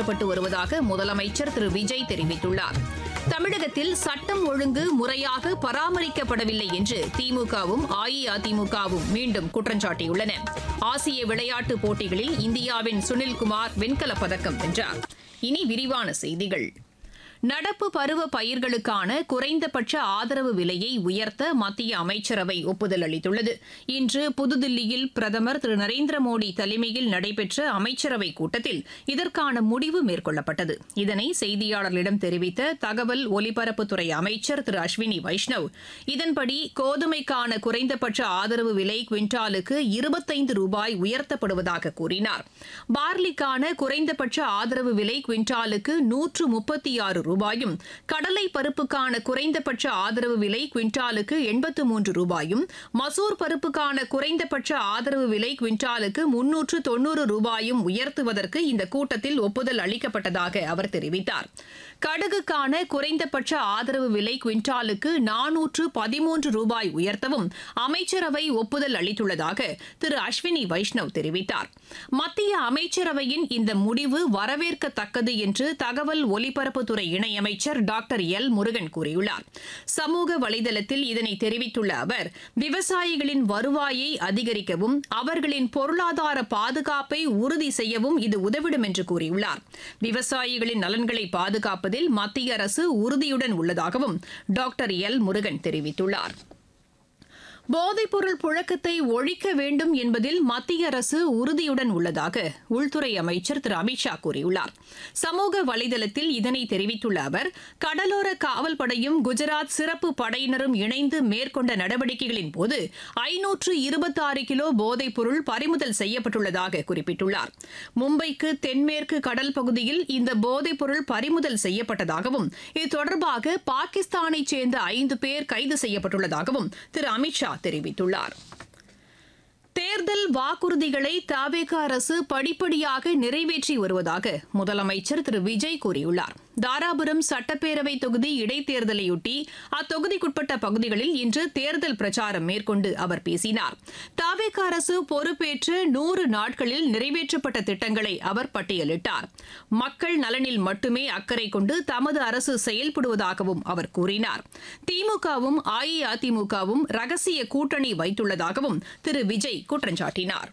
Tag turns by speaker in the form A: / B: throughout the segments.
A: செயல்படுத்தப்பட்டு வருவதாக முதலமைச்சர் திரு விஜய் தெரிவித்துள்ளார் தமிழகத்தில் சட்டம் ஒழுங்கு முறையாக பராமரிக்கப்படவில்லை என்று திமுகவும் அஇஅதிமுகவும் மீண்டும் குற்றம் சாட்டியுள்ளன ஆசிய விளையாட்டுப் போட்டிகளில் இந்தியாவின் சுனில்குமார் வெண்கலப் பதக்கம் வென்றார் இனி விரிவான செய்திகள் நடப்பு பருவ பயிர்களுக்கான குறைந்தபட்ச ஆதரவு விலையை உயர்த்த மத்திய அமைச்சரவை ஒப்புதல் அளித்துள்ளது இன்று புதுதில்லியில் பிரதமர் திரு நரேந்திர மோடி தலைமையில் நடைபெற்ற அமைச்சரவைக் கூட்டத்தில் இதற்கான முடிவு மேற்கொள்ளப்பட்டது இதனை செய்தியாளர்களிடம் தெரிவித்த தகவல் ஒலிபரப்புத்துறை அமைச்சர் திரு அஸ்வினி வைஷ்ணவ் இதன்படி கோதுமைக்கான குறைந்தபட்ச ஆதரவு விலை குவிண்டாலுக்கு இருபத்தைந்து ரூபாய் உயர்த்தப்படுவதாக கூறினார் பார்லிக்கான குறைந்தபட்ச ஆதரவு விலை குவிண்டாலுக்கு நூற்று முப்பத்தி ஆறு ரூபாயும் கடலை பருப்புக்கான குறைந்தபட்ச ஆதரவு விலை குவிண்டாலுக்கு எண்பத்து மூன்று ரூபாயும் மசூர் பருப்புக்கான குறைந்தபட்ச ஆதரவு விலை குவிண்டாலுக்கு முன்னூற்று தொன்னூறு ரூபாயும் உயர்த்துவதற்கு இந்த கூட்டத்தில் ஒப்புதல் அளிக்கப்பட்டதாக அவர் தெரிவித்தார் கடுகுக்கான குறைந்தபட்ச ஆதரவு விலை குவிண்டாலுக்கு நானூற்று பதிமூன்று ரூபாய் உயர்த்தவும் அமைச்சரவை ஒப்புதல் அளித்துள்ளதாக திரு அஸ்வினி வைஷ்ணவ் தெரிவித்தார் மத்திய அமைச்சரவையின் இந்த முடிவு வரவேற்கத்தக்கது என்று தகவல் ஒலிபரப்புத்துறை இணையமைச்சர் டாக்டர் எல் முருகன் கூறியுள்ளார் சமூக வலைதளத்தில் இதனை தெரிவித்துள்ள அவர் விவசாயிகளின் வருவாயை அதிகரிக்கவும் அவர்களின் பொருளாதார பாதுகாப்பை உறுதி செய்யவும் இது உதவிடும் என்று கூறியுள்ளார் விவசாயிகளின் நலன்களை பாதுகாப்பதில் மத்திய அரசு உறுதியுடன் உள்ளதாகவும் டாக்டர் எல் முருகன் தெரிவித்துள்ளார் போதைப்பொருள் புழக்கத்தை ஒழிக்க வேண்டும் என்பதில் மத்திய அரசு உறுதியுடன் உள்ளதாக உள்துறை அமைச்சர் திரு அமித்ஷா கூறியுள்ளார் சமூக வலைதளத்தில் இதனை தெரிவித்துள்ள அவர் கடலோர காவல் படையும் குஜராத் சிறப்பு படையினரும் இணைந்து மேற்கொண்ட நடவடிக்கைகளின் போது ஐநூற்று இருபத்தாறு கிலோ போதைப்பொருள் பறிமுதல் செய்யப்பட்டுள்ளதாக குறிப்பிட்டுள்ளார் மும்பைக்கு தென்மேற்கு கடல் பகுதியில் இந்த போதைப்பொருள் பறிமுதல் செய்யப்பட்டதாகவும் இது தொடர்பாக பாகிஸ்தானைச் சேர்ந்த ஐந்து பேர் கைது செய்யப்பட்டுள்ளதாகவும் திரு அமித்ஷா தெரிவித்துள்ளார் தேர்தல் வாக்குறுதிகளை தாவேக அரசு படிப்படியாக நிறைவேற்றி வருவதாக முதலமைச்சர் திரு விஜய் கூறியுள்ளார் தாராபுரம் சட்டப்பேரவை தொகுதி இடைத்தேர்தலையொட்டி அத்தொகுதிக்குட்பட்ட பகுதிகளில் இன்று தேர்தல் பிரச்சாரம் மேற்கொண்டு அவர் பேசினார் தாவேக அரசு பொறுப்பேற்று நூறு நாட்களில் நிறைவேற்றப்பட்ட திட்டங்களை அவர் பட்டியலிட்டார் மக்கள் நலனில் மட்டுமே அக்கறை கொண்டு தமது அரசு செயல்படுவதாகவும் அவர் கூறினார் திமுகவும் அஇஅதிமுகவும் ரகசிய கூட்டணி வைத்துள்ளதாகவும் திரு விஜய் குற்றம் சாட்டினார்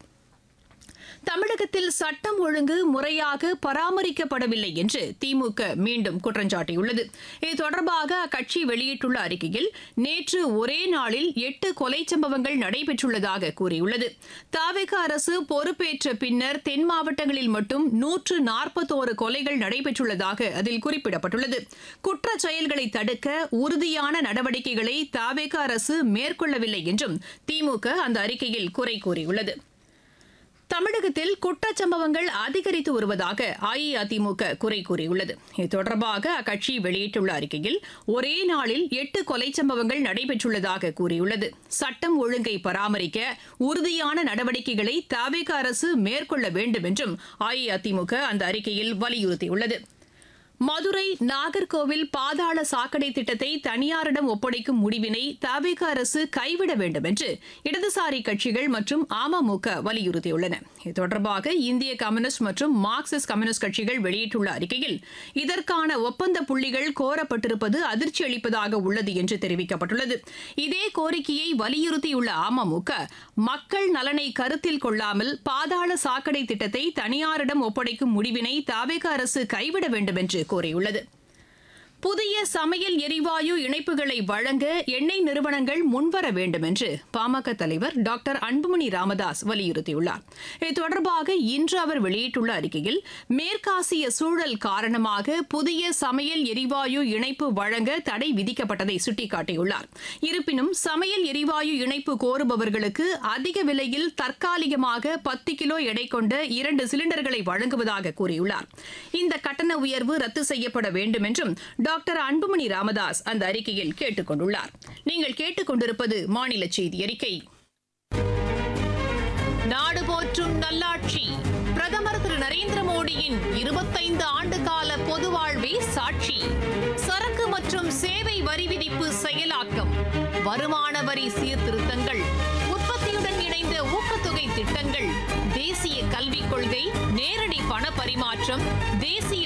A: தமிழகத்தில் சட்டம் ஒழுங்கு முறையாக பராமரிக்கப்படவில்லை என்று திமுக மீண்டும் குற்றம் சாட்டியுள்ளது இது தொடர்பாக அக்கட்சி வெளியிட்டுள்ள அறிக்கையில் நேற்று ஒரே நாளில் எட்டு கொலை சம்பவங்கள் நடைபெற்றுள்ளதாக கூறியுள்ளது தாவேக அரசு பொறுப்பேற்ற பின்னர் தென் மாவட்டங்களில் மட்டும் நூற்று நாற்பத்தோரு கொலைகள் நடைபெற்றுள்ளதாக அதில் குறிப்பிடப்பட்டுள்ளது குற்ற செயல்களை தடுக்க உறுதியான நடவடிக்கைகளை தாவேக அரசு மேற்கொள்ளவில்லை என்றும் திமுக அந்த அறிக்கையில் குறை கூறியுள்ளது தமிழகத்தில் குற்றச்சம்பவங்கள் அதிகரித்து வருவதாக அஇஅதிமுக குறை கூறியுள்ளது இது தொடர்பாக அக்கட்சி வெளியிட்டுள்ள அறிக்கையில் ஒரே நாளில் எட்டு கொலை சம்பவங்கள் நடைபெற்றுள்ளதாக கூறியுள்ளது சட்டம் ஒழுங்கை பராமரிக்க உறுதியான நடவடிக்கைகளை தாவேக அரசு மேற்கொள்ள வேண்டும் என்றும் அஇஅதிமுக அந்த அறிக்கையில் வலியுறுத்தியுள்ளது மதுரை நாகர்கோவில் பாதாள சாக்கடை திட்டத்தை தனியாரிடம் ஒப்படைக்கும் முடிவினை தவிக அரசு கைவிட வேண்டும் என்று இடதுசாரி கட்சிகள் மற்றும் அமமுக வலியுறுத்தியுள்ளன இது தொடர்பாக இந்திய கம்யூனிஸ்ட் மற்றும் மார்க்சிஸ்ட் கம்யூனிஸ்ட் கட்சிகள் வெளியிட்டுள்ள அறிக்கையில் இதற்கான ஒப்பந்த புள்ளிகள் கோரப்பட்டிருப்பது அதிர்ச்சி அளிப்பதாக உள்ளது என்று தெரிவிக்கப்பட்டுள்ளது இதே கோரிக்கையை வலியுறுத்தியுள்ள அமமுக மக்கள் நலனை கருத்தில் கொள்ளாமல் பாதாள சாக்கடை திட்டத்தை தனியாரிடம் ஒப்படைக்கும் முடிவினை தாவேக அரசு கைவிட வேண்டும் என்று கூறியுள்ளது புதிய சமையல் எரிவாயு இணைப்புகளை வழங்க எண்ணெய் நிறுவனங்கள் முன்வர வேண்டும் என்று பாமக தலைவர் டாக்டர் அன்புமணி ராமதாஸ் வலியுறுத்தியுள்ளார் இது தொடர்பாக இன்று அவர் வெளியிட்டுள்ள அறிக்கையில் மேற்காசிய சூழல் காரணமாக புதிய சமையல் எரிவாயு இணைப்பு வழங்க தடை விதிக்கப்பட்டதை சுட்டிக்காட்டியுள்ளார் இருப்பினும் சமையல் எரிவாயு இணைப்பு கோருபவர்களுக்கு அதிக விலையில் தற்காலிகமாக பத்து கிலோ எடை கொண்ட இரண்டு சிலிண்டர்களை வழங்குவதாக கூறியுள்ளார் இந்த கட்டண உயர்வு ரத்து செய்யப்பட வேண்டும் என்றும் டாக்டர் அன்புமணி ராமதாஸ் அந்த அறிக்கையில் கேட்டுக் கொண்டுள்ளார் நீங்கள் கேட்டுக்கொண்டிருப்பது மாநில செய்தி அறிக்கை நாடு போற்றும் நல்லாட்சி பிரதமர் திரு நரேந்திர மோடியின் இருபத்தைந்து ஆண்டு கால பொது வாழ்வே சாட்சி சரக்கு மற்றும் சேவை வரி விதிப்பு செயலாக்கம் வருமான வரி சீர்திருத்தங்கள் உற்பத்தியுடன் இணைந்த ஊக்கத்தொகை திட்டங்கள் தேசிய கல்விக் கொள்கை நேரடி பண பரிமாற்றம் தேசிய